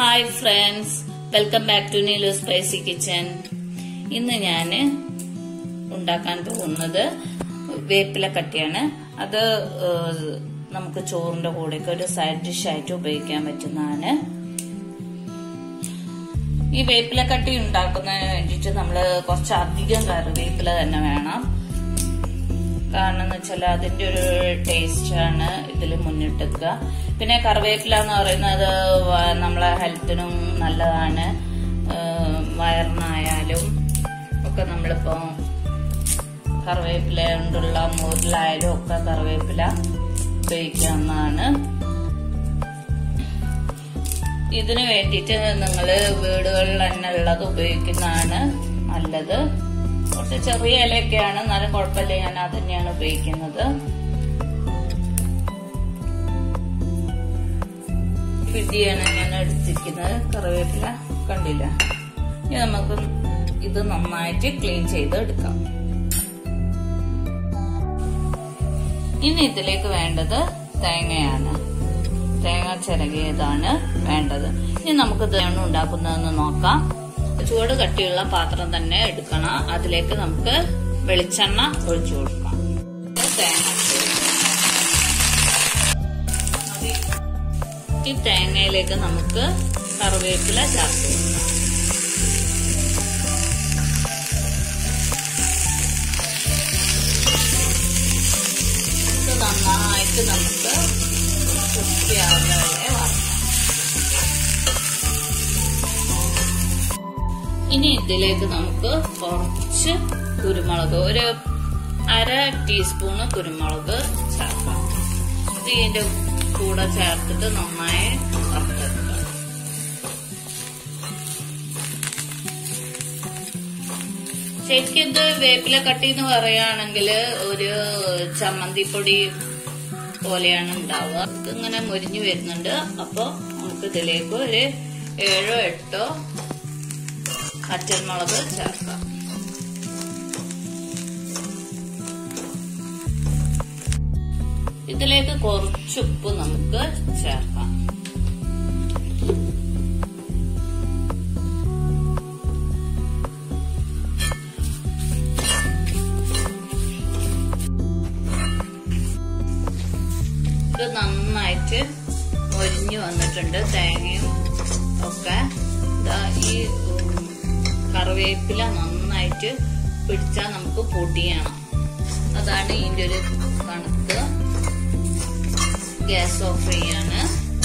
hi friends welcome back to Neelu spicy kitchen ഇന്ന് ഞാൻ ഉണ്ടാക്കാൻ പോകുന്നത് വേപ്പില കട്ടിയാണ് അത് ഏഹ്, നമുക്ക് ചോറിന്റെ കൂടെയൊക്കെ ഒരു സൈഡ് ഡിഷ് ആയിട്ട് ഉപയോഗിക്കാൻ പറ്റുന്നതാണ് ഈ വേപ്പില കട്ടി ഉണ്ടാക്കുന്നതിന് വേണ്ടിയിട്ട് നമ്മൾ കുറച്ച് അധികം കറിവേപ്പില തന്നെ വേണം കാരണം എന്ന് വെച്ചാൽ അതിന്റെ ഒരു ടേസ്റ്റ് ആണ് ഇതിൽ മുന്നിട്ടെത്തുക പിന്നെ കറിവേപ്പില എന്ന് പറയുന്നത് വ- നമ്മളെ ഹെൽത്തിനും നല്ലതാണ് ഏഹ് വയറിനായാലും ഒക്കെ നമ്മളിപ്പോ കറിവേപ്പില കൊണ്ടുള്ള മോരിലായാലും ഒക്കെ കറിവേപ്പില ഉപയോഗിക്കാവുന്നതാണ് ഇതിനു വേണ്ടിയിട്ട് നിങ്ങൾ വീടുകളിൽ തന്നെ ഉള്ളത് ഉപയോഗിക്കുന്നതാണ് നല്ലത് കുറച്ച് ചെറിയ ഇലയൊക്കെയാണ് എന്നാലും കുഴപ്പമില്ല ഞാൻ അത് തന്നെയാണ് ഉപയോഗിക്കുന്നത് പിടിയാണ് ഞാൻ എടുത്തിരിക്കുന്നത് കറിവേപ്പില കണ്ടില്ല ഇനി നമുക്ക് ഇത് നന്നായിട്ട് ക്ലീൻ ചെയ്ത് എടുക്കാം ഇനി ഇതിലേക്ക് വേണ്ടത് തേങ്ങയാണ് തേങ്ങ ചിരകിയതാണ് വേണ്ടത് ഇനി നമുക്ക് ഇതാണ് ഉണ്ടാക്കുന്നതെന്ന് നോക്കാം ചൂട് കട്ടിയുള്ള പാത്രം തന്നെ എടുക്കണം അതിലേക്ക് നമുക്ക് വെളിച്ചെണ്ണ ഒഴിച്ചു കൊടുക്കാം തേങ്ങ അത് ഈ തേങ്ങയിലേക്ക് നമുക്ക് കറിവേപ്പില ചേർത്ത് കൊടുക്കാം ഇത് നന്നായിട്ട് നമുക്ക് ക്രിസ്പിയാവുന്ന വരെ വറക്കാം ഇനി ഇതിലേക്ക് നമുക്ക് കുറച്ച് കുരുമുളക് ഒരു അര ടീസ്പൂണ് കുരുമുളക് ചേർക്കാം ഇത് ഇതിന്റെ കൂടെ ചേർത്തിട്ട് നന്നായി വറുത്തെടുക്കാം ശരിക്കും ഇത് വേപ്പില കട്ടി എന്ന് പറയുകയാണെങ്കിൽ ഒരു ചമ്മന്തിപ്പൊടി പോലെയാണ് ഉണ്ടാവുക ഇതിങ്ങനെ മുരിഞ്ഞു വരുന്നുണ്ട് അപ്പൊ നമുക്ക് ഇതിലേക്ക് ഒരു ഏഴോ എട്ടോ അച്ചൽമുളക് ചേർക്കാം ഇതിലേക്ക് കുറച്ച് ഉപ്പ് നമുക്ക് ചേർക്കാം ഇത് നന്നായിട്ട് മൊരിഞ്ഞു വന്നിട്ടുണ്ട് തേങ്ങയും ഒക്കെ ദാ ഈ ഉം, കറിവേപ്പില നന്നായിട്ട് പിടിച്ചാൽ നമുക്ക് പൊടിയണം അതാണ് ഇതിന്റെ ഒരു കണക്ക് ഗ്യാസ് ഓഫ് ചെയ്യാണ്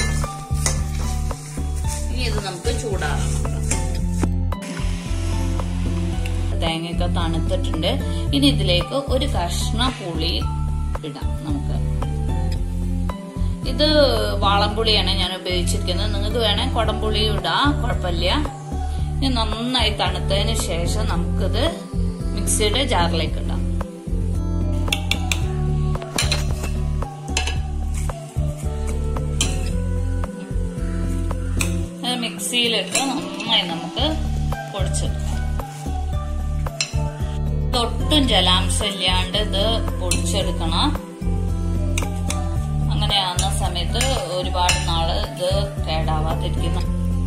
ഇനി ഇത് നമുക്ക് ചൂടാറണം തേങ്ങയൊക്കെ തണുത്തിട്ടുണ്ട് ഇനി ഇതിലേക്ക് ഒരു കഷ്ണ പുളി ഇടാം നമുക്ക് ഇത് വാളംപുളിയാണ് ഞാൻ ഉപയോഗിച്ചിരിക്കുന്നത് നിങ്ങൾക്ക് വേണേ കുടംപുളിയും ഇടാം കുഴപ്പമില്ല ഇനി നന്നായി തണുത്തതിന് ശേഷം നമുക്കിത് മിക്സിയുടെ ജാറിലേക്ക് ഇടാം ഇത് മിക്സിയിലിട്ട് നന്നായി നമുക്ക് പൊടിച്ചെടുക്കാം തൊട്ടും ജലാംശം ഇല്ലാണ്ട് ഇത് പൊടിച്ചെടുക്കണം അങ്ങനെയാവുന്ന സമയത്ത് ഒരുപാട് നാള് ഇത് കേടാവാതിരിക്കുന്നു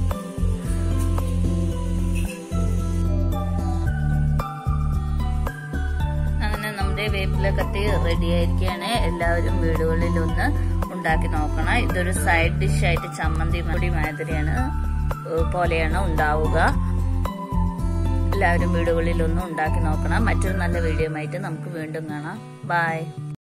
അങ്ങനെ നമ്മുടെ വേപ്പില കത്തി റെഡി ആയിരിക്കുകയാണ് എല്ലാവരും വീടുകളിൽ ഒന്ന് ഉണ്ടാക്കി നോക്കണം ഇതൊരു സൈഡ് ഡിഷ് ആയിട്ട് ചമ്മന്തി പൊടി മാതിരിയാണ് ഏഹ് പോലെയാണ് ഉണ്ടാവുക എല്ലാവരും വീടുകളിൽ ഒന്ന് ഉണ്ടാക്കി നോക്കണം മറ്റൊരു നല്ല വീഡിയോ ആയിട്ട് നമുക്ക് വീണ്ടും കാണാം ബൈ